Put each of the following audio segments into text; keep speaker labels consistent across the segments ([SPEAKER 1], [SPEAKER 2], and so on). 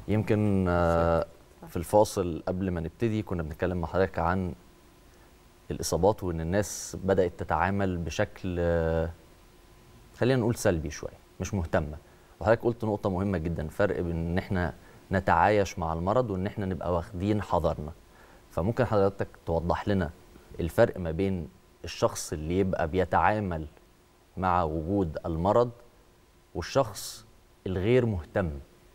[SPEAKER 1] يمكن آه، في الفاصل قبل ما نبتدي كنا بنتكلم مع حضرتك عن الاصابات وان الناس بدات تتعامل بشكل آه، خلينا نقول سلبي شويه مش مهتمه وحضرتك قلت نقطه مهمه جدا فرق بين ان احنا نتعايش مع المرض وان احنا نبقى واخدين حذرنا فممكن حضرتك توضح لنا الفرق ما بين الشخص اللي يبقى بيتعامل مع وجود المرض والشخص الغير مهتم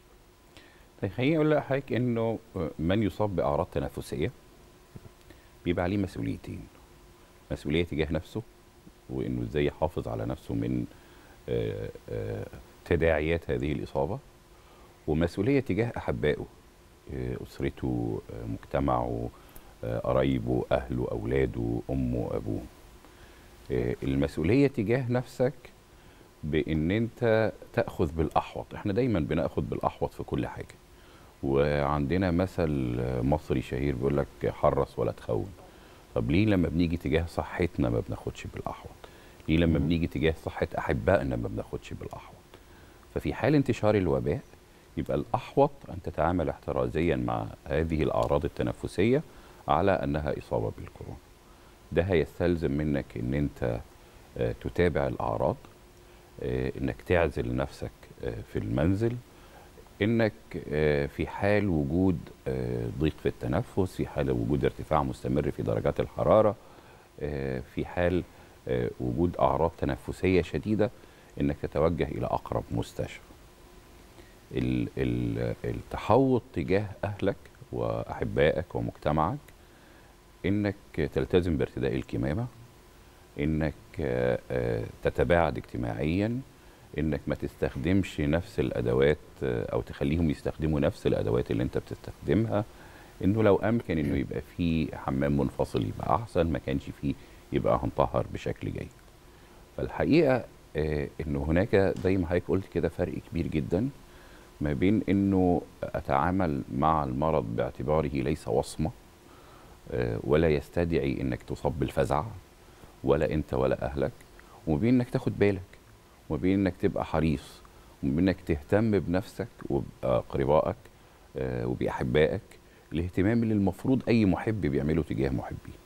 [SPEAKER 2] طيب خليني اقول لحضرتك انه من يصاب باعراض تنفسيه بيبقى عليه مسؤوليتين مسؤوليه تجاه نفسه وانه ازاي يحافظ على نفسه من آه، آه، تداعيات هذه الاصابه ومسؤوليه تجاه احبائه آه، اسرته آه، مجتمعه آه، قرايبه اهله اولاده امه ابوه آه، المسؤوليه تجاه نفسك بان انت تاخذ بالاحوط احنا دايما بناخذ بالاحوط في كل حاجه وعندنا مثل مصري شهير بيقول لك حرص ولا تخون طب ليه لما بنيجي تجاه صحتنا ما بناخدش بالاحوط ليه لما
[SPEAKER 1] مم.
[SPEAKER 2] بنيجي تجاه صحه احبائنا ما بناخدش بالاحوط ففي حال انتشار الوباء يبقى الاحوط ان تتعامل احترازيا مع هذه الاعراض التنفسيه على انها اصابه بالكورونا ده هيستلزم منك ان انت آه، تتابع الاعراض آه، انك تعزل نفسك آه، في المنزل انك آه، في حال وجود آه، ضيق في التنفس في حال وجود ارتفاع مستمر في درجات الحراره آه، في حال آه، وجود اعراض تنفسيه شديده انك تتوجه الى اقرب مستشفى ال- ال- التحوط تجاه اهلك واحبائك ومجتمعك انك تلتزم بارتداء الكمامه انك آه، آه، تتباعد اجتماعيا انك ما تستخدمش نفس الادوات آه، او تخليهم يستخدموا نفس الادوات اللي انت بتستخدمها انه لو امكن انه يبقى في حمام منفصل يبقى احسن ما كانش فيه يبقى هنطهر بشكل جيد فالحقيقه آه، انه هناك زي ما حضرتك قلت كده فرق كبير جدا ما بين انه اتعامل مع المرض باعتباره ليس وصمه آه، ولا يستدعي انك تصاب بالفزع ولا انت ولا اهلك وما بين انك تاخد بالك وما بين انك تبقى حريص وما بين انك تهتم بنفسك وباقربائك آه، وباحبائك الاهتمام اللي المفروض اي محب بيعمله تجاه محبيه